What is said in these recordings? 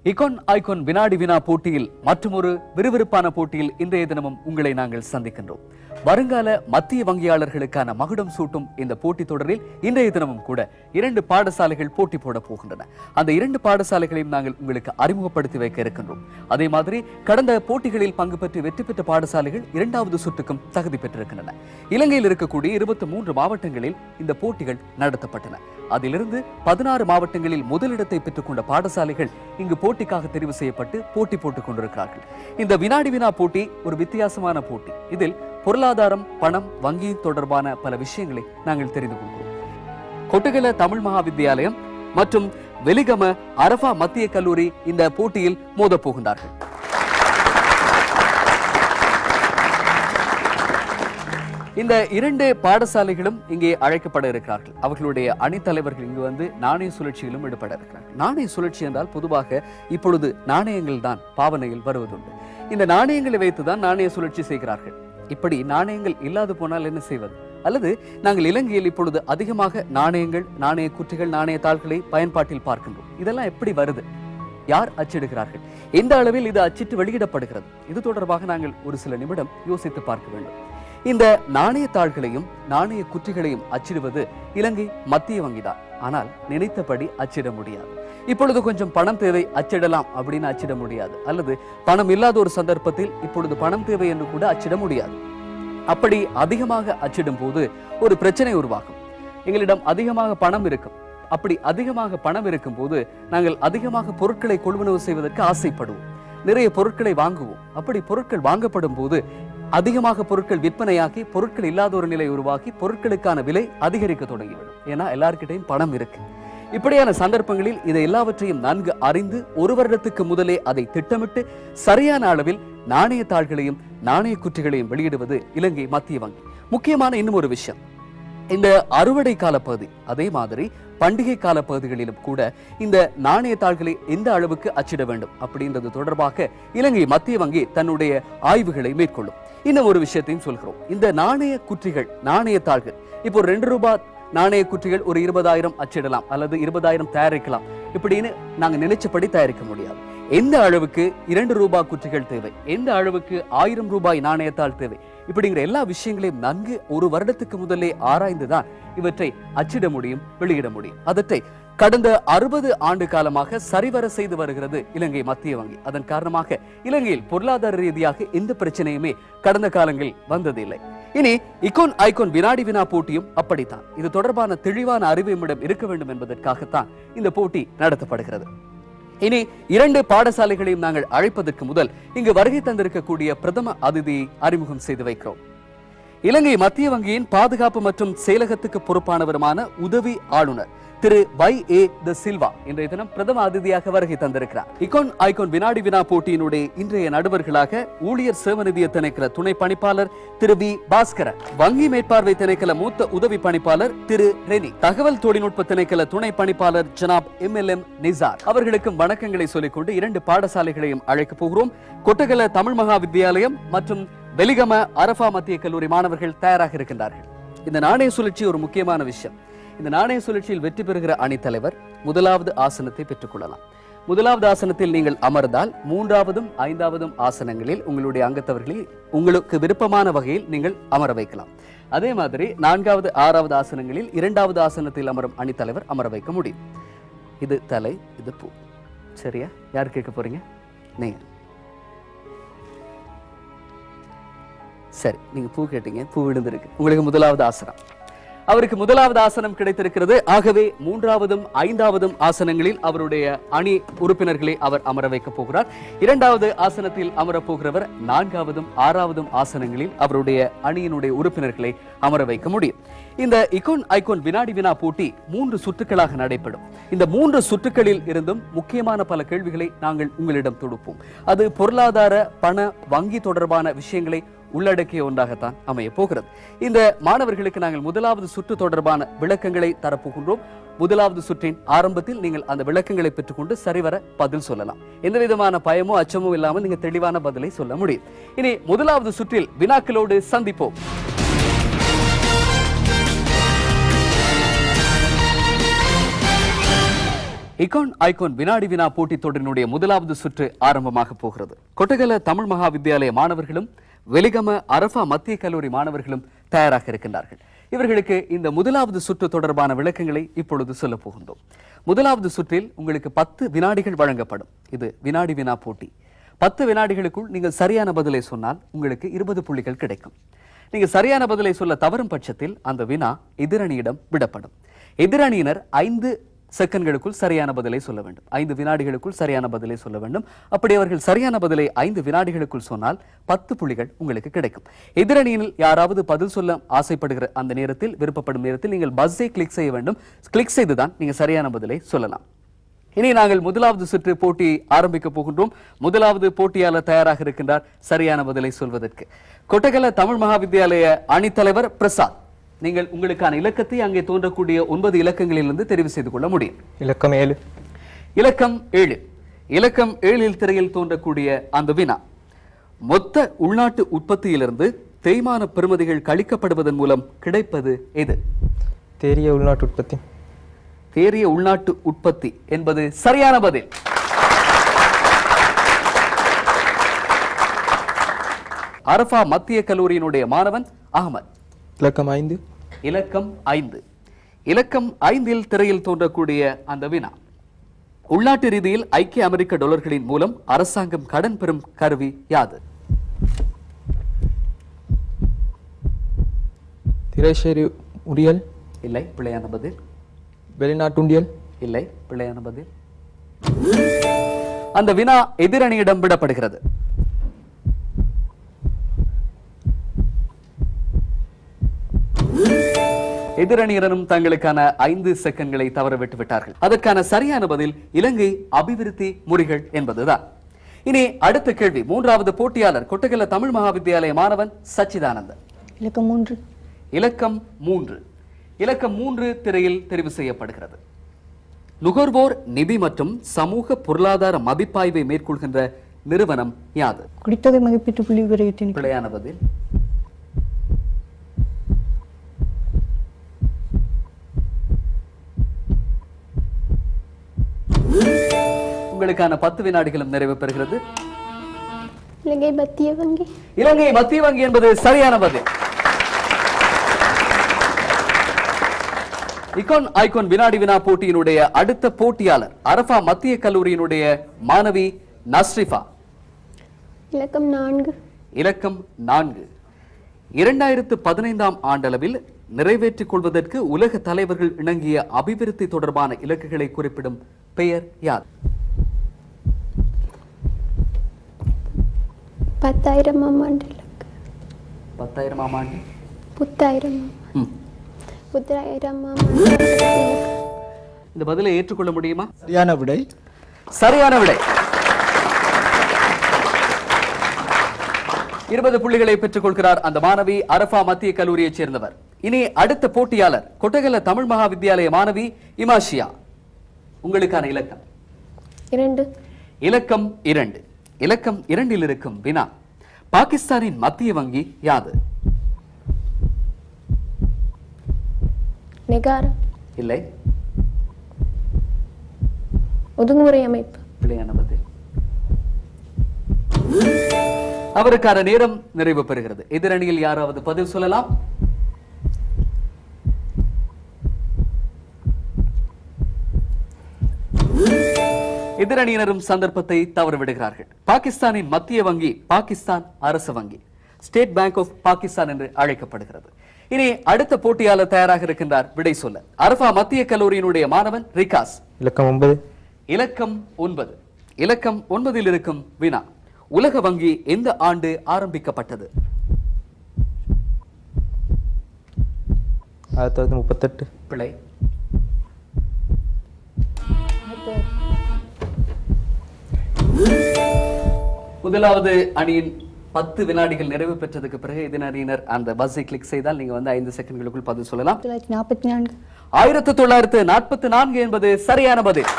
இகான் icon வினாடி வினா போட்டியில் மற்றொரு விறுவிறுப்பான போட்டியில் இன்றைய தினமும் உங்களை நாங்கள் சந்திக்கின்றோம் வருங்கால மத்திய வங்கியாளர்களுக்கான மகுடம் சூட்டும் இந்த போட்டித் தொடரில் இன்றைய தினமும் கூட இரண்டு பாடசாலைகள் போட்டி போட போகின்றன அந்த இரண்டு பாடசாலைகளையும் நாங்கள் உங்களுக்கு அறிமுகப்படுத்தி வைக்க இருக்கின்றோம் அதே மாதிரி கடந்த போட்டிகளில் பங்கு பெற்று வெற்றி பெற்ற பாடசாலைகள் இரண்டாவது சுற்றுக்கும் தகுதி பெற்றிருக்கின்றன இலங்கையில் இருக்கக்கூடிய இருபத்தி மூன்று மாவட்டங்களில் இந்த போட்டிகள் நடத்தப்பட்டன அதிலிருந்து பதினாறு மாவட்டங்களில் முதலிடத்தை பெற்றுக்கொண்ட பாடசாலைகள் இங்கு போட்டிக்காக தெரிவு செய்யப்பட்டு போட்டி போட்டுக் கொண்டிருக்கிறார்கள் இந்த வினாடி வினா போட்டி ஒரு வித்தியாசமான போட்டி இதில் பொருளாதாரம் பணம் வங்கி தொடர்பான பல விஷயங்களை நாங்கள் தெரிந்து கொள்கிறோம் கொட்டுகல தமிழ் மகா வித்தியாலயம் மற்றும் வெலிகம அரபா மத்திய கல்லூரி இந்த போட்டியில் மோதப் போகின்றார்கள் இந்த இரண்டு பாடசாலைகளும் இங்கே அழைக்கப்பட இருக்கிறார்கள் அவர்களுடைய அணித்தலைவர்கள் இங்கு வந்து நாணய சுழற்சியிலும் ஈடுபட இருக்கிறார்கள் நாணய சுழற்சி என்றால் பொதுவாக இப்பொழுது நாணயங்கள் தான் பாவனையில் வருவதுண்டு இந்த நாணயங்களை வைத்துதான் நாணய சுழற்சி செய்கிறார்கள் இப்படி நாணயங்கள் இல்லாது போனால் என்ன செய்வது அல்லது நாங்கள் இலங்கையில் இப்பொழுது அதிகமாக நாணயங்கள் நாணய குற்றிகள் நாணய தாள்களை பயன்பாட்டில் பார்க்கின்றோம் இதெல்லாம் எப்படி வருது யார் அச்சிடுகிறார்கள் எந்த அளவில் இது அச்சிட்டு வெளியிடப்படுகிறது இது தொடர்பாக நாங்கள் ஒரு சில நிமிடம் யோசித்து பார்க்க வேண்டும் இந்த நாணயத்தாள்களையும் நாணய குற்றிகளையும் அச்சிடுவது இலங்கை மத்திய வங்கிதான் ஆனால் நினைத்தபடி அச்சிட முடியாது இப்பொழுது கொஞ்சம் பணம் தேவை அச்சிடலாம் அப்படின்னு அச்சிட முடியாது அல்லது பணம் இல்லாத ஒரு சந்தர்ப்பத்தில் இப்பொழுது பணம் தேவை என்று கூட அச்சிட முடியாது அப்படி அதிகமாக அச்சிடும் போது ஒரு பிரச்சனை உருவாகும் எங்களிடம் அதிகமாக பணம் இருக்கும் அப்படி அதிகமாக பணம் இருக்கும் போது நாங்கள் அதிகமாக பொருட்களை கொள்வனவு செய்வதற்கு ஆசைப்படுவோம் நிறைய பொருட்களை வாங்குவோம் அப்படி பொருட்கள் வாங்கப்படும் போது அதிகமாக பொருட்கள் விற்பனையாகி பொருட்கள் இல்லாத ஒரு நிலை உருவாக்கி பொருட்களுக்கான விலை அதிகரிக்க தொடங்கிவிடும் ஏன்னா எல்லார்கிட்டையும் பணம் இருக்கு இப்படியான சந்தர்ப்பங்களில் இதை எல்லாவற்றையும் நன்கு அறிந்து ஒரு வருடத்துக்கு முதலே அதை திட்டமிட்டு சரியான அளவில் நாணயத்தாள்களையும் நாணய குற்றிகளையும் வெளியிடுவது இலங்கை மத்திய வங்கி முக்கியமான இன்னும் ஒரு விஷயம் இந்த அறுவடை கால பகுதி அதே மாதிரி பண்டிகை கால பகுதிகளிலும் கூட இந்த நாணயத்தாள்களை எந்த அளவுக்கு அச்சிட வேண்டும் அப்படின்றது தொடர்பாக இலங்கை மத்திய வங்கி தன்னுடைய ஆய்வுகளை மேற்கொள்ளும் இன்னும் ஒரு விஷயத்தையும் சொல்கிறோம் இந்த நாணய குற்றிகள் நாணயத்தாள்கள் இப்போ ஒரு ரெண்டு ரூபாய் நாணய குற்றிகள் ஒரு இருபதாயிரம் அச்சிடலாம் அல்லது இருபதாயிரம் தயாரிக்கலாம் இப்படின்னு நாங்க நினைச்சபடி தயாரிக்க முடியாது எந்த அளவுக்கு இரண்டு ரூபாய் குற்றிகள் தேவை எந்த அளவுக்கு ஆயிரம் ரூபாய் நாணயத்தாள் தேவை இப்படிங்கிற எல்லா விஷயங்களையும் நன்கு ஒரு வருடத்துக்கு முதலே ஆராய்ந்துதான் இவற்றை அச்சிட முடியும் வெளியிட முடியும் அதற்றை கடந்த அறுபது ஆண்டு காலமாக சரிவர செய்து வருகிறது இலங்கை மத்திய வங்கி அதன் காரணமாக இலங்கையில் பொருளாதார ரீதியாக எந்த பிரச்சனையுமே கடந்த காலங்களில் வந்ததில்லை இனி இகோன் ஐகோன் வினாடி வினா போட்டியும் அப்படித்தான் இது தொடர்பான தெளிவான அறிவு நம்மிடம் இருக்க வேண்டும் என்பதற்காகத்தான் இந்த போட்டி நடத்தப்படுகிறது இனி இரண்டு பாடசாலைகளையும் நாங்கள் அழைப்பதற்கு முதல் இங்கு வருகை தந்திருக்கக்கூடிய பிரதம அதிதியை அறிமுகம் செய்து வைக்கிறோம் இலங்கை மத்திய வங்கியின் பாதுகாப்பு மற்றும் செயலகத்துக்கு பொறுப்பானவருமான உதவி ஆளுநர் திரு வை ஏ த சில்வா இன்றைய தினம் பிரதம அதிதியாக வருகை தந்திருக்கிறார் இகோன் ஐகோன் வினாடி வினா போட்டியினுடைய இன்றைய நடுவர்களாக ஊழியர் சேமநிதிய திணைக்கள துணை பணிப்பாளர் திரு வி பாஸ்கரன் வங்கி மேற்பார்வை திணைக்கள மூத்த உதவி பணிப்பாளர் திரு ரெனி தகவல் தொழில்நுட்ப திணைக்கள துணை பணிப்பாளர் ஜனாப் எம் எல் எம் நிசார் அவர்களுக்கும் வணக்கங்களை சொல்லிக்கொண்டு இரண்டு பாடசாலைகளையும் அழைக்கப் போகிறோம் கொட்டகல தமிழ் மகா வித்தியாலயம் மற்றும் வெலிகம அரபா மத்திய கல்லூரி மாணவர்கள் தயாராக இருக்கின்றார்கள் இந்த நாணய சுழற்சி ஒரு முக்கியமான விஷயம் இந்த நாணய சுழற்சியில் வெற்றி பெறுகிற அணித்தலைவர் முதலாவது ஆசனத்தை பெற்றுக்கொள்ளலாம் முதலாவது ஆசனத்தில் நீங்கள் அமர்ந்தால் மூன்றாவதும் ஐந்தாவதும் ஆசனங்களில் உங்களுடைய அங்கத்தவர்களை உங்களுக்கு விருப்பமான வகையில் நீங்கள் அமர வைக்கலாம் அதே மாதிரி நான்காவது ஆறாவது ஆசனங்களில் இரண்டாவது ஆசனத்தில் அமரும் அணித்தலைவர் அமர வைக்க முடியும் இது தலை இது பூ சரியா யார் கேட்க போறீங்க நீங்க சரி நீங்க பூ கேட்டீங்க பூ விழுந்திருக்கு உங்களுக்கு முதலாவது ஆசனம் அவருக்கு முதலாவது ஆசனம் கிடைத்திருக்கிறது ஆகவே மூன்றாவதும் ஐந்தாவதும் ஆசனங்களில் அவருடைய அணி உறுப்பினர்களை அவர் அமர வைக்க போகிறார் இரண்டாவது ஆசனத்தில் அமரப் போகிறவர் நான்காவதும் ஆறாவதும் ஆசனங்களில் அவருடைய அணியினுடைய உறுப்பினர்களை அமர வைக்க முடியும் இந்த இகோன் ஐகோன் வினாடி வினா போட்டி மூன்று சுற்றுக்களாக நடைபெறும் இந்த மூன்று சுற்றுக்களில் இருந்தும் முக்கியமான பல கேள்விகளை நாங்கள் உங்களிடம் தொடுப்போம் அது பொருளாதார பண வங்கி தொடர்பான விஷயங்களை உள்ளடக்கிய ஒன்றாகத்தான் அமைய போகிறது இந்த மாணவர்களுக்கு நாங்கள் முதலாவது சுற்று தொடர்பான விளக்கங்களை தரப்போகின்றோம் முதலாவது சுற்றின் ஆரம்பத்தில் நீங்கள் அந்த விளக்கங்களை பெற்றுக்கொண்டு சரிவர பதில் சொல்லலாம் எந்த விதமான பயமோ அச்சமோ இல்லாமல் நீங்க தெளிவான பதிலை சொல்ல முடியும் இனி முதலாவது சுற்றில் வினாக்களோடு சந்திப்போம் இகான் ஐகான் வினாடி வினா போட்டித் தொடரினுடைய முதலாவது சுற்று ஆரம்பமாக போகிறது கொட்டகல தமிழ் மகா வித்தியாலய மாணவர்களும் வெலிகம அரபா மத்திய கல்லூரி மாணவர்களும் தயாராக இருக்கின்றார்கள் இவர்களுக்கு இந்த முதலாவது சுற்று தொடர்பான விளக்கங்களை இப்பொழுது சொல்ல போகின்றோம் முதலாவது சுற்றில் உங்களுக்கு பத்து வினாடிகள் வழங்கப்படும் இது வினாடி வினா போட்டி பத்து வினாடிகளுக்குள் நீங்கள் சரியான பதிலை சொன்னால் உங்களுக்கு இருபது புள்ளிகள் கிடைக்கும் நீங்க சரியான பதிலை சொல்ல தவறும் பட்சத்தில் அந்த வினா எதிரணியிடம் விடப்படும் எதிரணியினர் ஐந்து செகண்ட்களுக்குள் சரியான பதிலை சொல்ல வேண்டும் ஐந்து வினாடிகளுக்குள் சரியான பதிலை சொல்ல வேண்டும் அப்படி அவர்கள் சரியான பதிலை ஐந்து வினாடிகளுக்குள் சொன்னால் பத்து புள்ளிகள் உங்களுக்கு கிடைக்கும் எதிரணியில் யாராவது பதில் சொல்ல ஆசைப்படுகிற அந்த நேரத்தில் விருப்பப்படும் நேரத்தில் நீங்கள் பஸ்ஸை கிளிக் செய்ய வேண்டும் கிளிக் செய்துதான் நீங்க சரியான பதிலை சொல்லலாம் இனி நாங்கள் முதலாவது சுற்று போட்டி ஆரம்பிக்க போகின்றோம் முதலாவது போட்டியாளர் தயாராக இருக்கின்றார் சரியான பதிலை சொல்வதற்கு கொட்டகல தமிழ் மகாவித்யாலய அணித்தலைவர் பிரசாத் நீங்கள் உங்களுக்கான இலக்கத்தை அங்கே தோன்றக்கூடிய ஒன்பது இலக்கங்களிலிருந்து தெரிவு செய்து கொள்ள முடியும் இலக்கம் ஏழு இலக்கம் ஏழு இலக்கம் ஏழில் திரையில் தோன்றக்கூடிய அந்த வினா மொத்த உள்நாட்டு உற்பத்தியிலிருந்து தேய்மான பெறுமதிகள் கழிக்கப்படுவதன் மூலம் கிடைப்பது எது தேறிய உள்நாட்டு உற்பத்தி தேறிய உள்நாட்டு உற்பத்தி என்பது சரியான பதில் அரபா மத்திய கல்லூரியினுடைய மாணவன் அகமது இலக்கம் ஐந்து இலக்கம் ஐந்து இலக்கம் ஐந்தில் திரையில் தோன்றக்கூடிய அந்த வினா உள்நாட்டு ரீதியில் ஐக்கிய அமெரிக்க டாலர்களின் மூலம் அரசாங்கம் கடன் பெறும் கருவி யாது திரைசேரி உரியல் இல்லை பிழையான பதில் வெளிநாட்டுண்டியல் இல்லை பிழையான பதில் அந்த வினா எதிரணியிடம் விடப்படுகிறது எதிரணியினரும் தங்களுக்கான ஐந்து செகண்ட்களை தவற விட்டு விட்டார்கள் அதற்கான சரியான பதில் இலங்கை அபிவிருத்தி முறிகள் என்பதுதான் இனி அடுத்த கேள்வி மூன்றாவது போட்டியாளர் கொட்டகல தமிழ் மகாவித்யாலய மாணவன் சச்சிதானந்தன் இலக்கம் மூன்று இலக்கம் மூன்று இலக்கம் மூன்று திரையில் தெரிவு செய்யப்படுகிறது நுகர்வோர் நிதி மற்றும் சமூக பொருளாதார மதிப்பாய்வை மேற்கொள்கின்ற நிறுவனம் யாது குடித்தொகை மதிப்பீட்டு புள்ளி விவரத்தின் பிழையான பதில் உங்களுக்கான பத்து வினாடிகளும் நிறைவு பெறுகிறது இலங்கை மத்திய வங்கி இலங்கை மத்திய வங்கி என்பது சரியான பதில் இகான் ஐகான் வினாடி வினா போட்டியினுடைய அடுத்த போட்டியாளர் அரபா மத்திய கல்லூரியினுடைய மாணவி நஸ்ரிஃபா இலக்கம் நான்கு இலக்கம் நான்கு இரண்டாயிரத்து பதினைந்தாம் ஆண்டளவில் நிறைவேற்றிக் கொள்வதற்கு உலக தலைவர்கள் இணங்கிய அபிவிருத்தி தொடர்பான இலக்குகளை குறிப்பிடும் பெயர் யார் பத்தாயிரமாம் ஆண்டு இலக்கு பத்தாயிரமாம் ஆண்டு புத்தாயிரம் ம். புத்தாயிரமாம் ஆண்டு இலக்கு. இந்த பதிலை ஏற்றுக்கொள்ள முடியுமா சரியான விடை சரியான விடை இருபது புள்ளிகளை பெற்றுக் கொள்கிறார் அந்த மாணவி அரபா மத்திய கல்லூரியைச் சேர்ந்தவர் இனி அடுத்த போட்டியாளர் கொட்டகல தமிழ் மகா வித்யாலய மாணவி இமாஷியா உங்களுக்கான இலக்கம் இரண்டு இலக்கம் இரண்டு இலக்கம் இரண்டில் இருக்கும் வினா பாகிஸ்தானின் மத்திய வங்கி யாது நெகாரா இல்லை ஒதுங்குமுறை அமைப்பு பிழையான பதில் அவருக்கான நேரம் நிறைவு பெறுகிறது எதிரணியில் யாராவது பதில் சொல்லலாம் எதிரணியினரும் சந்தர்ப்பத்தை தவறவிடுகிறார்கள் பாகிஸ்தானின் மத்திய வங்கி பாகிஸ்தான் அரசு வங்கி ஸ்டேட் பேங்க் ஆஃப் பாகிஸ்தான் என்று அழைக்கப்படுகிறது இனி அடுத்த போட்டியாளர் தயாராக இருக்கின்றார் விடை சொல்ல அரபா மத்திய கல்லூரியினுடைய மாணவன் ரிகாஸ் இலக்கம் ஒன்பது இலக்கம் ஒன்பது இலக்கம் ஒன்பதில் இருக்கும் வினா உலக வங்கி எந்த ஆண்டு ஆரம்பிக்கப்பட்டது ஆயிரத்தி தொள்ளாயிரத்தி முப்பத்தெட்டு பிழை முதலாவது அணியின் பத்து வினாடிகள் நிறைவு பெற்றதுக்கு பிறகு எதிரணியினர் அந்த பஸ்ஸை கிளிக் செய்தால் நீங்க வந்து ஐந்து செகண்ட்களுக்குள் பதில் சொல்லலாம் தொள்ளாயிரத்தி நாற்பத்தி நான்கு ஆயிரத்தி தொள்ளாயிரத்து நாற்பத்தி நான்கு என்பது சரியான பதில்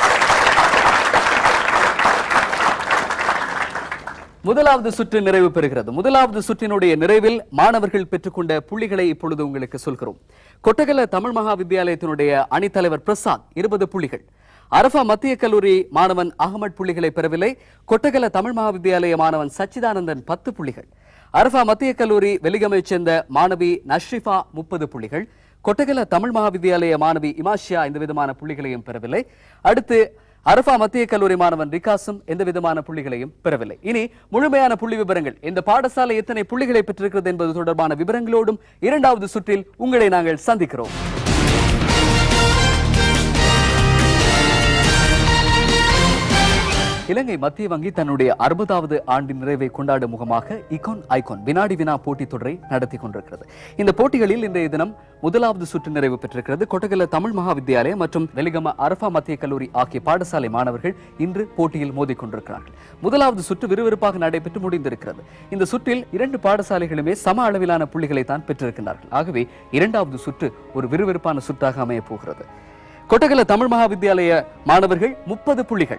முதலாவது சுற்று நிறைவு பெறுகிறது முதலாவது சுற்றினுடைய நிறைவில் மாணவர்கள் பெற்றுக்கொண்ட புள்ளிகளை இப்பொழுது உங்களுக்கு சொல்கிறோம் கொட்டகல தமிழ் மகா வித்தியாலயத்தினுடைய அணித்தலைவர் பிரசாத் இருபது புள்ளிகள் அரபா மத்திய கல்லூரி மாணவன் அகமட் புள்ளிகளை பெறவில்லை கொட்டகல தமிழ் மகாவித்யாலய மாணவன் சச்சிதானந்தன் பத்து புள்ளிகள் அரபா மத்திய கல்லூரி வெலிகமைச் சேர்ந்த மாணவி நஷ்ரிஃபா முப்பது புள்ளிகள் கொட்டகல தமிழ் மகாவித்யாலய மாணவி இமாஷியா எந்த விதமான புள்ளிகளையும் பெறவில்லை அடுத்து அரபா மத்திய கல்லூரி மாணவன் ரிகாசும் எந்த விதமான புள்ளிகளையும் பெறவில்லை இனி முழுமையான புள்ளி விவரங்கள் இந்த பாடசாலை எத்தனை புள்ளிகளை பெற்றிருக்கிறது என்பது தொடர்பான விவரங்களோடும் இரண்டாவது சுற்றில் உங்களை நாங்கள் சந்திக்கிறோம் இலங்கை மத்திய வங்கி தன்னுடைய அறுபதாவது ஆண்டின் நிறைவை கொண்டாடும் முகமாக இகான் ஐகான் வினாடி வினா போட்டித் தொடரை நடத்தி கொண்டிருக்கிறது இந்த போட்டிகளில் இன்றைய தினம் முதலாவது சுற்று நிறைவு பெற்றிருக்கிறது கொட்டகல தமிழ் மகாவித்யாலயம் மற்றும் வெலிகம அரபா மத்திய கல்லூரி ஆகிய பாடசாலை மாணவர்கள் இன்று போட்டியில் மோதிக் கொண்டிருக்கிறார்கள் முதலாவது சுற்று விறுவிறுப்பாக நடைபெற்று முடிந்திருக்கிறது இந்த சுற்றில் இரண்டு பாடசாலைகளுமே சம அளவிலான புள்ளிகளை தான் பெற்றிருக்கிறார்கள் ஆகவே இரண்டாவது சுற்று ஒரு விறுவிறுப்பான சுற்றாக அமையப் போகிறது கொட்டகல தமிழ் மகாவித்யாலய மாணவர்கள் முப்பது புள்ளிகள்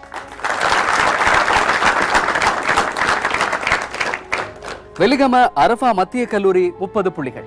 வெலிகம அரபா மத்திய கல்லூரி முப்பது புள்ளிகள்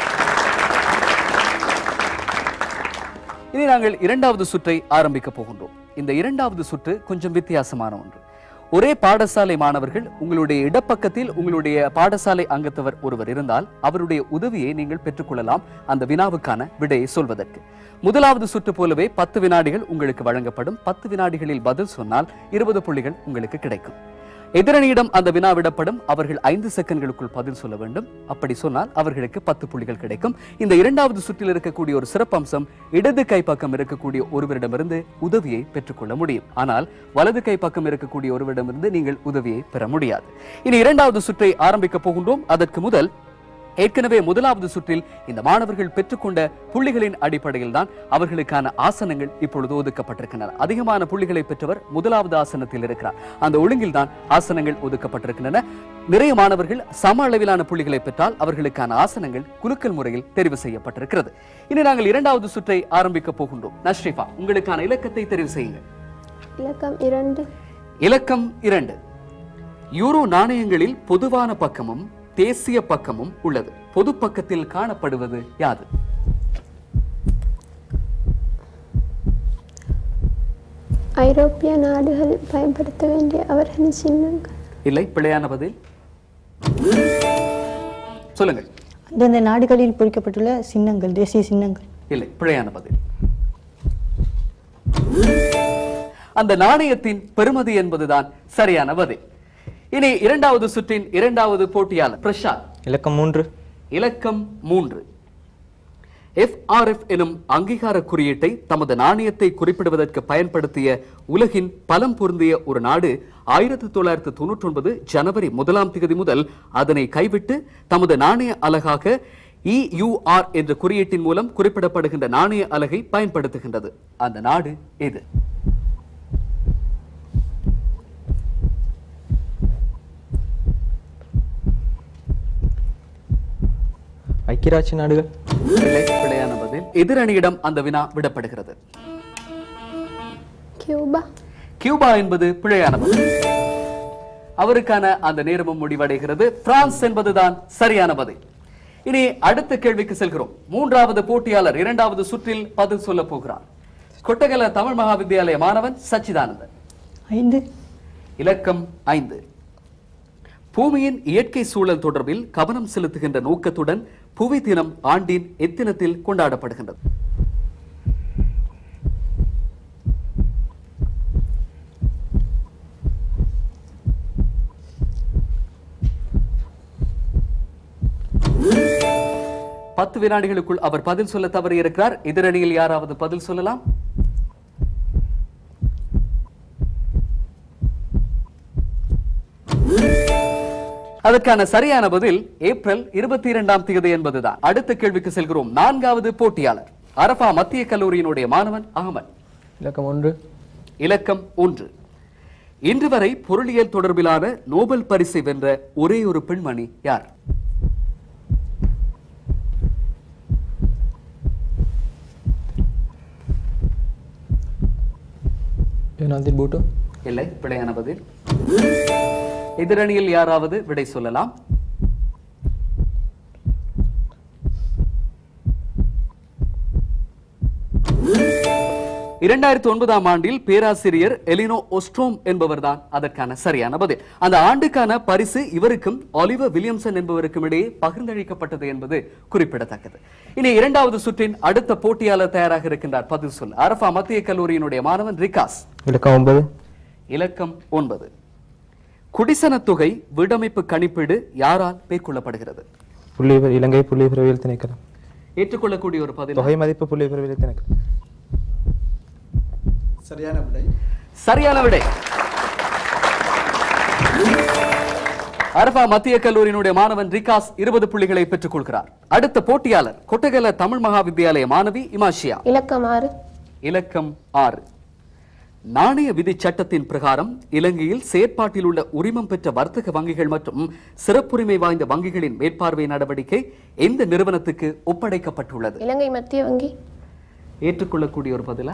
இனி நாங்கள் இரண்டாவது சுற்றை ஆரம்பிக்க போகின்றோம் இந்த இரண்டாவது சுற்று கொஞ்சம் வித்தியாசமான ஒன்று ஒரே பாடசாலை மாணவர்கள் உங்களுடைய இடப்பக்கத்தில் உங்களுடைய பாடசாலை அங்கத்தவர் ஒருவர் இருந்தால் அவருடைய உதவியை நீங்கள் பெற்றுக்கொள்ளலாம் அந்த வினாவுக்கான விடையை சொல்வதற்கு முதலாவது சுற்று போலவே பத்து வினாடிகள் உங்களுக்கு வழங்கப்படும் பத்து வினாடிகளில் பதில் சொன்னால் இருபது புள்ளிகள் உங்களுக்கு கிடைக்கும் எதிரணியிடம் அந்த வினா விடப்படும் அவர்கள் ஐந்து செகண்ட்களுக்குள் பதில் சொல்ல வேண்டும் அப்படி சொன்னால் அவர்களுக்கு பத்து புள்ளிகள் கிடைக்கும் இந்த இரண்டாவது சுற்றில் இருக்கக்கூடிய ஒரு சிறப்பம்சம் இடது கை பக்கம் இருக்கக்கூடிய ஒருவரிடமிருந்து உதவியை பெற்றுக்கொள்ள முடியும் ஆனால் வலது கை பக்கம் இருக்கக்கூடிய ஒருவரிடமிருந்து நீங்கள் உதவியை பெற முடியாது இனி இரண்டாவது சுற்றை ஆரம்பிக்க போகின்றோம் அதற்கு முதல் ஏற்கனவே முதலாவது சுற்றில் இந்த மாணவர்கள் பெற்றுக்கொண்ட புள்ளிகளின் அடிப்படையில் தான் அவர்களுக்கான ஆசனங்கள் இப்பொழுது ஒதுக்கப்பட்டிருக்கின்றன அதிகமான புள்ளிகளை பெற்றவர் முதலாவது ஆசனத்தில் இருக்கிறார் அந்த ஒழுங்கில் தான் ஆசனங்கள் ஒதுக்கப்பட்டிருக்கின்றன நிறைய மாணவர்கள் சம அளவிலான புள்ளிகளை பெற்றால் அவர்களுக்கான ஆசனங்கள் குலுக்கல் முறையில் தெரிவு செய்யப்பட்டிருக்கிறது இனி நாங்கள் இரண்டாவது சுற்றை ஆரம்பிக்க போகின்றோம் நஸ்ரீஃபா உங்களுக்கான இலக்கத்தை தெரிவு செய்யுங்கள் இலக்கம் இரண்டு இலக்கம் இரண்டு யூரோ நாணயங்களில் பொதுவான பக்கமும் தேசிய பக்கமும் உள்ளது பொது பக்கத்தில் காணப்படுவது யாது ஐரோப்பிய நாடுகள் பயன்படுத்த வேண்டிய அவர்களின் சின்னங்கள் இல்லை பிழையான பதில் சொல்லுங்கள் அந்தந்த நாடுகளில் பொறிக்கப்பட்டுள்ள சின்னங்கள் தேசிய சின்னங்கள் இல்லை பிழையான பதில் அந்த நாணயத்தின் பெருமதி என்பதுதான் சரியான பதில் இனி இரண்டாவது சுற்றின் இரண்டாவது போட்டியாளர் பிரசாத் இலக்கம் மூன்று இலக்கம் மூன்று எஃப்ஆர்எஃப் எனும் அங்கீகார குறியீட்டை தமது நாணயத்தை குறிப்பிடுவதற்கு பயன்படுத்திய உலகின் பலம் பொருந்திய ஒரு நாடு ஆயிரத்தி தொள்ளாயிரத்தி தொண்ணூற்றி ஒன்பது ஜனவரி முதலாம் தேதி முதல் அதனை கைவிட்டு தமது நாணய அலகாக இயூஆர் என்ற குறியீட்டின் மூலம் குறிப்பிடப்படுகின்ற நாணய அலகை பயன்படுத்துகின்றது அந்த நாடு எது ஐக்கியராட்சி நாடுகள் இல்லை பிழையான பதில் எதிரணியிடம் அந்த வினா விடப்படுகிறது கியூபா கியூபா என்பது பிழையான பதில் அவருக்கான அந்த நேரமும் முடிவடைகிறது பிரான்ஸ் என்பதுதான் சரியான பதில் இனி அடுத்த கேள்விக்கு செல்கிறோம் மூன்றாவது போட்டியாளர் இரண்டாவது சுற்றில் பதில் சொல்ல போகிறார் கொட்டகல தமிழ் மகாவித்யாலய மாணவன் சச்சிதானந்தன் ஐந்து இலக்கம் ஐந்து பூமியின் இயற்கை சூழல் தொடர்பில் கவனம் செலுத்துகின்ற நோக்கத்துடன் புவி தினம் ஆண்டின் எத்தினத்தில் கொண்டாடப்படுகின்றது பத்து வினாடிகளுக்குள் அவர் பதில் சொல்ல தவறி இருக்கிறார் எதிரணியில் யாராவது பதில் சொல்லலாம் அதற்கான சரியான பதில் ஏப்ரல் இருபத்தி இரண்டாம் தேதி என்பதுதான் அடுத்த கேள்விக்கு செல்கிறோம் நான்காவது போட்டியாளர் அரபா மத்திய கல்லூரியினுடைய மாணவன் அகமது இலக்கம் ஒன்று இலக்கம் ஒன்று இன்று வரை பொருளியல் தொடர்பிலான நோபல் பரிசை வென்ற ஒரே ஒரு பெண்மணி யார் யுனாதில் பூட்டோ இல்லை பிழையான பதில் எதிரணியில் யாராவது விடை சொல்லலாம் இரண்டாயிரத்தி ஒன்பதாம் ஆண்டில் பேராசிரியர் எலினோ ஒஸ்ட்ரோம் என்பவர்தான் அதற்கான சரியான பதில் அந்த ஆண்டுக்கான பரிசு இவருக்கும் ஒலிவர் வில்லியம்சன் என்பவருக்கும் இடையே பகிர்ந்தளிக்கப்பட்டது என்பது குறிப்பிடத்தக்கது இனி இரண்டாவது சுற்றின் அடுத்த போட்டியாளர் தயாராக இருக்கின்றார் பதில் சொல் அரபா மத்திய கல்லூரியினுடைய மாணவன் ரிகாஸ் இலக்கம் ஒன்பது இலக்கம் ஒன்பது குடிசனத் தொகை வீடமைப்பு கணிப்பீடு யாரால் மேற்கொள்ளப்படுகிறது புள்ளி இலங்கை புள்ளி பிறவியல் திணைக்களம் ஏற்றுக்கொள்ளக்கூடிய ஒரு பதில் தொகை மதிப்பு புள்ளி பிறவியல் திணைக்களம் சரியான விடை சரியான விடை அரபா மத்திய கல்லூரியினுடைய மாணவன் ரிகாஸ் இருபது புள்ளிகளை பெற்றுக் கொள்கிறார் அடுத்த போட்டியாளர் கொட்டகல தமிழ் மகா வித்தியாலய மாணவி இமாஷியா இலக்கம் ஆறு இலக்கம் ஆறு நாணய விதி சட்டத்தின் பிரகாரம் இலங்கையில் செயற்பாட்டில் உள்ள உரிமம் பெற்ற வர்த்தக வங்கிகள் மற்றும் சிறப்புரிமை வாய்ந்த வங்கிகளின் மேற்பார்வை நடவடிக்கை எந்த நிறுவனத்துக்கு ஒப்படைக்கப்பட்டுள்ளது இலங்கை மத்திய வங்கி ஏற்றுக்கொள்ளக்கூடிய ஒரு பதிலா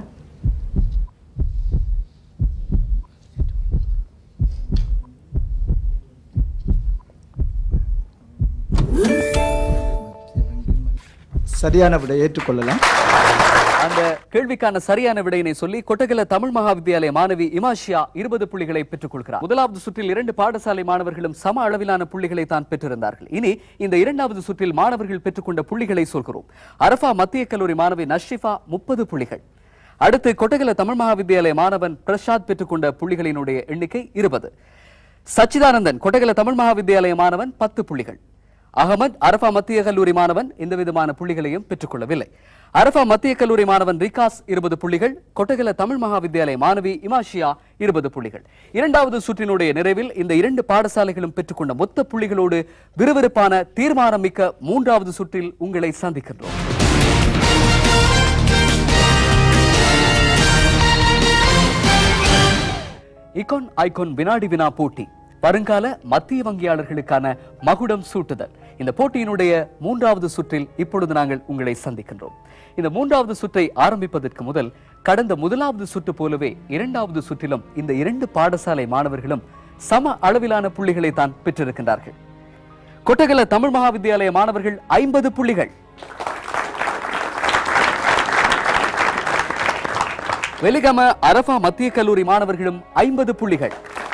சரியான விடை ஏற்றுக்கொள்ளலாம் அந்த கேள்விக்கான சரியான விடையினை சொல்லி கொட்டகல தமிழ் மகா வித்தியாலய மாணவி இமாஷியா இருபது புள்ளிகளை பெற்றுக் கொள்கிறார் முதலாவது சுற்றில் இரண்டு பாடசாலை மாணவர்களும் சம அளவிலான புள்ளிகளை தான் பெற்றிருந்தார்கள் இனி இந்த இரண்டாவது சுற்றில் மாணவர்கள் பெற்றுக்கொண்ட புள்ளிகளை சொல்கிறோம் அரபா மத்திய கல்லூரி மாணவி நஷ்ரிஃபா முப்பது புள்ளிகள் அடுத்து கொட்டகல தமிழ் மகா வித்தியாலய மாணவன் பிரசாத் பெற்றுக்கொண்ட புள்ளிகளினுடைய எண்ணிக்கை இருபது சச்சிதானந்தன் கொட்டகல தமிழ் மகா வித்தியாலய மாணவன் பத்து புள்ளிகள் அகமது அரபா மத்திய கல்லூரி மாணவன் எந்த விதமான புள்ளிகளையும் பெற்றுக்கொள்ளவில்லை அரபா மத்திய கல்லூரி மாணவன் ரிகாஸ் இருபது புள்ளிகள் கொட்டகல தமிழ் மகா வித்தியாலய மாணவி இமாஷியா இருபது புள்ளிகள் இரண்டாவது சுற்றினுடைய நிறைவில் இந்த இரண்டு பாடசாலைகளும் பெற்றுக்கொண்ட மொத்த புள்ளிகளோடு விறுவிறுப்பான தீர்மானம் மிக்க மூன்றாவது சுற்றில் உங்களை சந்திக்கின்றோம் இகான் ஐகான் வினாடி வினா போட்டி வருங்கால மத்திய வங்கியாளர்களுக்கான மகுடம் சூட்டுதல் இந்த போட்டியினுடைய மூன்றாவது சுற்றில் இப்பொழுது நாங்கள் உங்களை சந்திக்கின்றோம் இந்த மூன்றாவது சுற்றை ஆரம்பிப்பதற்கு முதல் கடந்த முதலாவது சுற்று போலவே இரண்டாவது சுற்றிலும் இந்த இரண்டு பாடசாலை மாணவர்களும் சம அளவிலான புள்ளிகளை தான் பெற்றிருக்கின்றார்கள் கொட்டகல தமிழ் மகா வித்தியாலய மாணவர்கள் ஐம்பது புள்ளிகள் வெலிகம அரபா மத்திய கல்லூரி மாணவர்களும் ஐம்பது புள்ளிகள்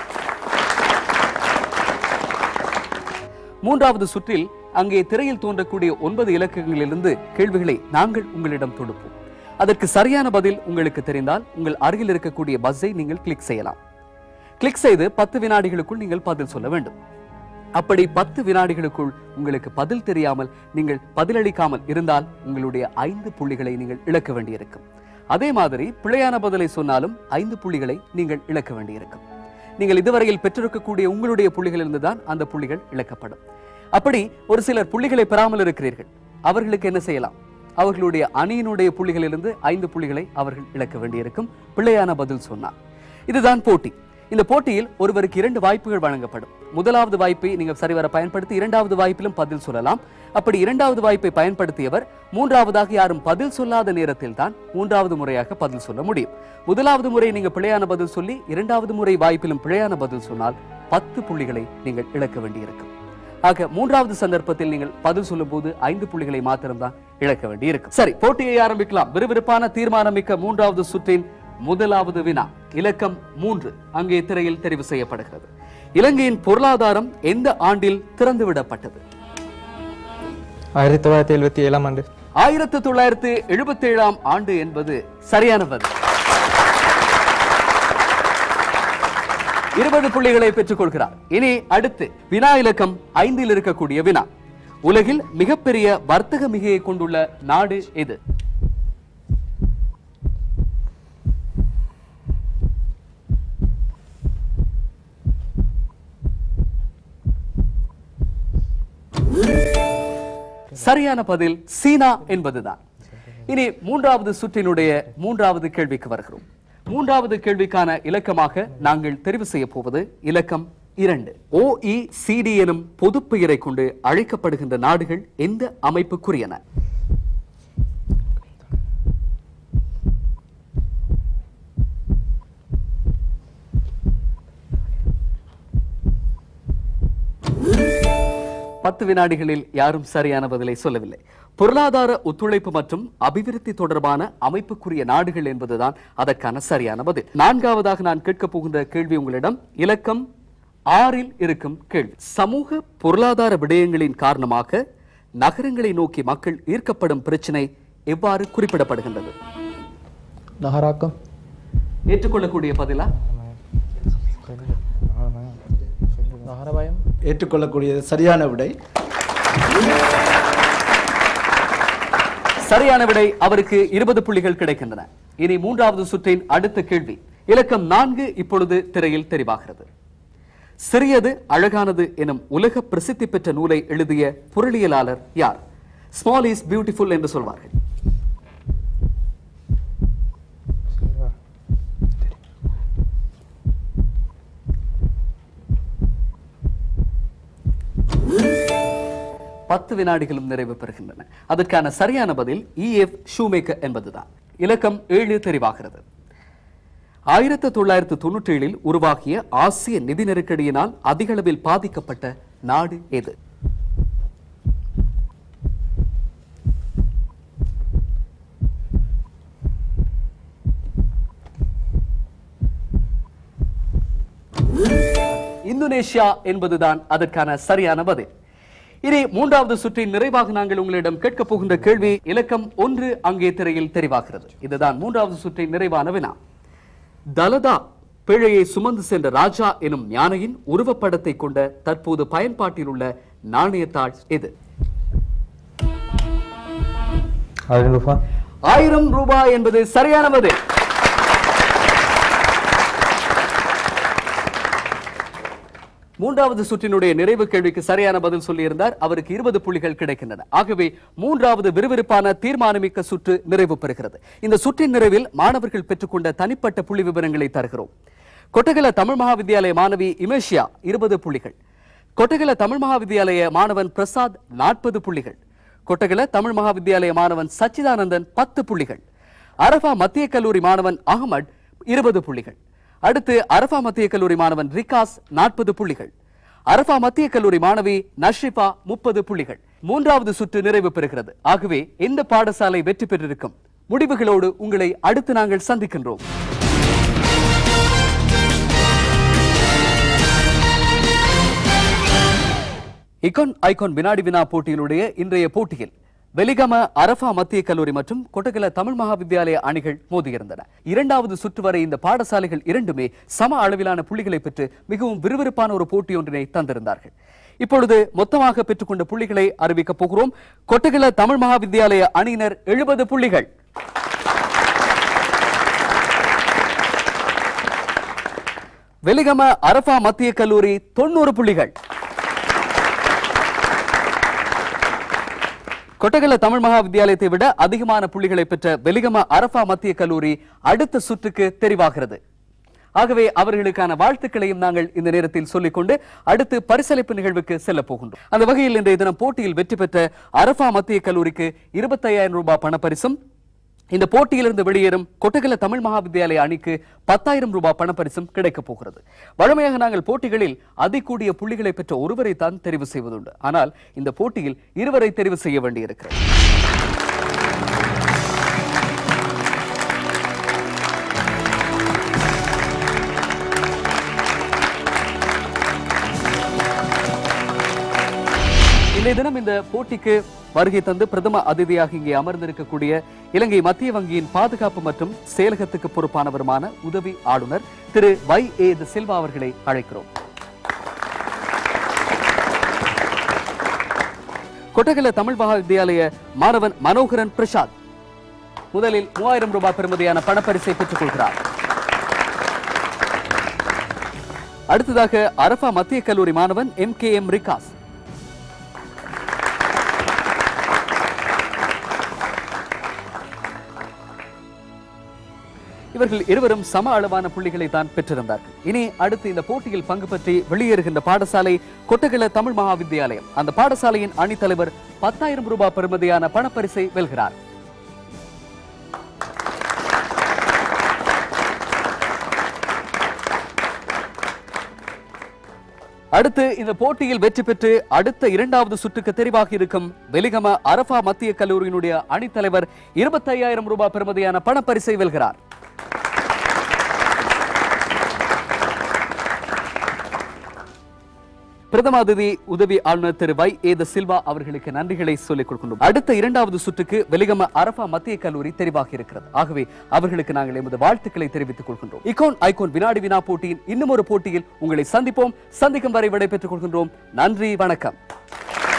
மூன்றாவது சுற்றில் அங்கே திரையில் தோன்றக்கூடிய ஒன்பது இலக்கங்களிலிருந்து கேள்விகளை நாங்கள் உங்களிடம் தொடுப்போம் அதற்கு சரியான பதில் உங்களுக்கு தெரிந்தால் உங்கள் அருகில் இருக்கக்கூடிய பஸ்ஸை நீங்கள் கிளிக் செய்யலாம் கிளிக் செய்து பத்து வினாடிகளுக்குள் நீங்கள் பதில் சொல்ல வேண்டும் அப்படி பத்து வினாடிகளுக்குள் உங்களுக்கு பதில் தெரியாமல் நீங்கள் பதிலளிக்காமல் இருந்தால் உங்களுடைய ஐந்து புள்ளிகளை நீங்கள் இழக்க வேண்டியிருக்கும் அதே மாதிரி பிழையான பதிலை சொன்னாலும் ஐந்து புள்ளிகளை நீங்கள் இழக்க வேண்டியிருக்கும் நீங்கள் இதுவரையில் பெற்றிருக்கக்கூடிய உங்களுடைய புள்ளிகளிலிருந்து தான் அந்த புள்ளிகள் இழக்கப்படும் அப்படி ஒரு சிலர் புள்ளிகளை பெறாமல் இருக்கிறீர்கள் அவர்களுக்கு என்ன செய்யலாம் அவர்களுடைய அணியினுடைய புள்ளிகளிலிருந்து ஐந்து புள்ளிகளை அவர்கள் இழக்க வேண்டியிருக்கும் பிழையான பதில் சொன்னார் இதுதான் போட்டி இந்த போட்டியில் ஒருவருக்கு இரண்டு வாய்ப்புகள் வழங்கப்படும் முதலாவது வாய்ப்பை நீங்கள் சரிவர பயன்படுத்தி இரண்டாவது வாய்ப்பிலும் பதில் சொல்லலாம் அப்படி இரண்டாவது வாய்ப்பை பயன்படுத்தியவர் மூன்றாவதாக யாரும் பதில் சொல்லாத நேரத்தில் தான் மூன்றாவது முறையாக பதில் சொல்ல முடியும் முதலாவது முறை நீங்க பிழையான பதில் சொல்லி இரண்டாவது முறை வாய்ப்பிலும் பிழையான பதில் சொன்னால் பத்து புள்ளிகளை நீங்கள் இழக்க வேண்டியிருக்கும் ஆக மூன்றாவது சந்தர்ப்பத்தில் நீங்கள் பதில் சொல்லும்போது ஐந்து புள்ளிகளை மாத்திரம்தான் இழக்க வேண்டியிருக்கும் சரி போட்டியை ஆரம்பிக்கலாம் விறுவிறுப்பான தீர்மானம் மிக்க மூன்றாவது சுற்றின் முதலாவது வினா இலக்கம் மூன்று அங்கே திரையில் தெரிவு செய்யப்படுகிறது இலங்கையின் பொருளாதாரம் எந்த ஆண்டில் திறந்துவிடப்பட்டது ஆயிரத்தி தொள்ளாயிரத்தி எழுபத்தி ஏழாம் ஆண்டு ஆயிரத்தி தொள்ளாயிரத்தி எழுபத்தி ஏழாம் ஆண்டு என்பது சரியான பதில் இருபது புள்ளிகளை பெற்றுக் கொள்கிறார் இனி அடுத்து வினா இலக்கம் ஐந்தில் இருக்கக்கூடிய வினா உலகில் மிகப்பெரிய வர்த்தக மிகையை கொண்டுள்ள நாடு எது சரியான பதில் சீனா என்பதுதான் இனி மூன்றாவது சுற்றினுடைய மூன்றாவது கேள்விக்கு வருகிறோம் மூன்றாவது கேள்விக்கான இலக்கமாக நாங்கள் தெரிவு செய்ய போவது இலக்கம் இரண்டு ஓஇசிடி எனும் பொதுப் பெயரை கொண்டு அழைக்கப்படுகின்ற நாடுகள் எந்த அமைப்புக்குரியன பத்து பத்து வினாடிகளில் யாரும் சரியான பதிலை சொல்லவில்லை பொருளாதார ஒத்துழைப்பு மற்றும் அபிவிருத்தி தொடர்பான அமைப்புக்குரிய நாடுகள் என்பதுதான் அதற்கான சரியான பதில் நான்காவதாக நான் கேட்கப் போகின்ற கேள்வி உங்களிடம் இலக்கம் ஆறில் இருக்கும் கேள்வி சமூக பொருளாதார விடயங்களின் காரணமாக நகரங்களை நோக்கி மக்கள் ஈர்க்கப்படும் பிரச்சினை எவ்வாறு குறிப்பிடப்படுகின்றது நகராக்கம் ஏற்றுக்கொள்ளக்கூடிய பதிலா நகரபயம் ஏற்றுக்கொள்ளக்கூடியது சரியான விடை சரியான விடை அவருக்கு இருபது புள்ளிகள் கிடைக்கின்றன இனி மூன்றாவது சுற்றின் அடுத்த கேள்வி இலக்கம் நான்கு இப்பொழுது திரையில் தெரிவாகிறது சிறியது அழகானது எனும் உலக பிரசித்தி பெற்ற நூலை எழுதிய பொருளியலாளர் யார் ஸ்மால் இஸ் பியூட்டிஃபுல் என்று சொல்வார்கள் பத்து வினாடிகளும் நிறைவு பெறுகின்றன அதற்கான சரியான பதில் இஎஃப் ஷூமேக்கர் என்பதுதான் இலக்கம் ஏழு தெரிவாகிறது ஆயிரத்து தொள்ளாயிரத்து தொண்ணூற்றி ஏழில் உருவாகிய ஆசிய நிதி நெருக்கடியினால் அதிக அளவில் பாதிக்கப்பட்ட நாடு எது இந்தோனேஷியா என்பதுதான் அதற்கான சரியான பதில் இனி மூன்றாவது சுற்றின் நிறைவாக நாங்கள் உங்களிடம் கேட்கப் போகின்ற கேள்வி இலக்கம் ஒன்று அங்கே திரையில் தெரிவாகிறது இதுதான் மூன்றாவது சுற்றின் நிறைவான வினா தலதா பிழையை சுமந்து சென்ற ராஜா எனும் யானையின் உருவப்படத்தை கொண்ட தற்போது பயன்பாட்டில் உள்ள நாணயத்தாள் எது ஆயிரம் ரூபாய் ஆயிரம் ரூபாய் என்பது சரியான பதில் மூன்றாவது சுற்றினுடைய நிறைவு கேள்விக்கு சரியான பதில் சொல்லியிருந்தார் அவருக்கு இருபது புள்ளிகள் கிடைக்கின்றன ஆகவே மூன்றாவது விறுவிறுப்பான தீர்மானமிக்க சுற்று நிறைவு பெறுகிறது இந்த சுற்றின் நிறைவில் மாணவர்கள் பெற்றுக்கொண்ட தனிப்பட்ட புள்ளி விவரங்களை தருகிறோம் கொட்டகல தமிழ் மகாவித்யாலய மாணவி இமேஷியா இருபது புள்ளிகள் கொட்டகல தமிழ் மகாவித்யாலய மாணவன் பிரசாத் நாற்பது புள்ளிகள் கொட்டகல தமிழ் மகாவித்யாலய மாணவன் சச்சிதானந்தன் பத்து புள்ளிகள் அரபா மத்திய கல்லூரி மாணவன் அகமட் இருபது புள்ளிகள் அடுத்து அரபா மத்திய கல்லூரி மாணவன் ரிகாஸ் நாற்பது புள்ளிகள் அரபா மத்திய கல்லூரி மாணவி நஷ்ரிஃபா முப்பது புள்ளிகள் மூன்றாவது சுற்று நிறைவு பெறுகிறது ஆகவே எந்த பாடசாலை வெற்றி பெற்றிருக்கும் முடிவுகளோடு உங்களை அடுத்து நாங்கள் சந்திக்கின்றோம் இகான் ஐகான் வினாடி வினா போட்டியினுடைய இன்றைய போட்டியில் வெலிகம அரபா மத்திய கல்லூரி மற்றும் கொட்டகல தமிழ் மகாவித்யாலய அணிகள் மோதியிருந்தன இரண்டாவது சுற்று வரை இந்த பாடசாலைகள் இரண்டுமே சம அளவிலான புள்ளிகளை பெற்று மிகவும் விறுவிறுப்பான ஒரு போட்டி ஒன்றினை தந்திருந்தார்கள் இப்பொழுது மொத்தமாக பெற்றுக்கொண்ட புள்ளிகளை அறிவிக்கப் போகிறோம் கொட்டகல தமிழ் மகாவித்யாலய அணியினர் எழுபது புள்ளிகள் வெலிகம அரபா மத்திய கல்லூரி தொண்ணூறு புள்ளிகள் கொட்டகல தமிழ் மகா வித்தியாலயத்தை விட அதிகமான புள்ளிகளை பெற்ற வெலிகம அரபா மத்திய கல்லூரி அடுத்த சுற்றுக்கு தெரிவாகிறது ஆகவே அவர்களுக்கான வாழ்த்துக்களையும் நாங்கள் இந்த நேரத்தில் சொல்லிக்கொண்டு அடுத்து பரிசளிப்பு நிகழ்வுக்கு செல்ல போகின்றோம் அந்த வகையில் இன்றைய தினம் போட்டியில் வெற்றி பெற்ற அரபா மத்திய கல்லூரிக்கு இருபத்தையாயிரம் ரூபாய் பணப்பரிசும் இந்த போட்டியிலிருந்து வெளியேறும் கொட்டகல தமிழ் மகாவித்யாலய அணிக்கு பத்தாயிரம் ரூபாய் பணப்பரிசும் கிடைக்கப் போகிறது வழமையாக நாங்கள் போட்டிகளில் அதிகூடிய புள்ளிகளை பெற்ற ஒருவரை தான் தெரிவு செய்வதுண்டு ஆனால் இந்த போட்டியில் இருவரை தெரிவு செய்ய வேண்டியிருக்கிறது இன்றைய தினம் இந்த போட்டிக்கு வருகை தந்து பிரதம அதிதியாக இங்கே அமர்ந்திருக்கக்கூடிய இலங்கை மத்திய வங்கியின் பாதுகாப்பு மற்றும் செயலகத்துக்கு பொறுப்பானவருமான உதவி ஆளுநர் திரு வை ஏ த சில்வா அவர்களை அழைக்கிறோம் கொட்டகல தமிழ் மகாவித்யாலய மாணவன் மனோகரன் பிரசாத் முதலில் மூவாயிரம் ரூபாய் பெறுமதியான பணப்பரிசை பெற்றுக் கொள்கிறார் அடுத்ததாக அரபா மத்திய கல்லூரி மாணவன் எம் கே எம் ரிகாஸ் இவர்கள் இருவரும் சம அளவான புள்ளிகளை தான் பெற்றிருந்தார்கள் இனி அடுத்து இந்த போட்டியில் பங்கு பற்றி வெளியேறுகின்ற பாடசாலை கொட்டகல தமிழ் மகாவித்யாலயம் அந்த பாடசாலையின் அணித்தலைவர் பத்தாயிரம் ரூபாய் பெறுமதியான பணப்பரிசை வெல்கிறார் அடுத்து இந்த போட்டியில் வெற்றி பெற்று அடுத்த இரண்டாவது சுற்றுக்கு தெரிவாகி இருக்கும் வெலிகம அரபா மத்திய கல்லூரியினுடைய அணித்தலைவர் இருபத்தையாயிரம் ரூபாய் பெறுமதியான பணப்பரிசை வெல்கிறார் பிரதம அதிதி உதவி ஆளுநர் திரு வை ஏ த சில்வா அவர்களுக்கு நன்றிகளை சொல்லிக் கொடுக்கின்றோம் அடுத்த இரண்டாவது சுற்றுக்கு வெலிகம அரபா மத்திய கல்லூரி தெரிவாகி இருக்கிறது ஆகவே அவர்களுக்கு நாங்கள் எமது வாழ்த்துக்களை தெரிவித்துக் கொள்கின்றோம் இகோன் ஐகோன் வினாடி வினா போட்டியின் இன்னும் ஒரு போட்டியில் உங்களை சந்திப்போம் சந்திக்கும் வரை விடைபெற்றுக் கொள்கின்றோம் நன்றி வணக்கம்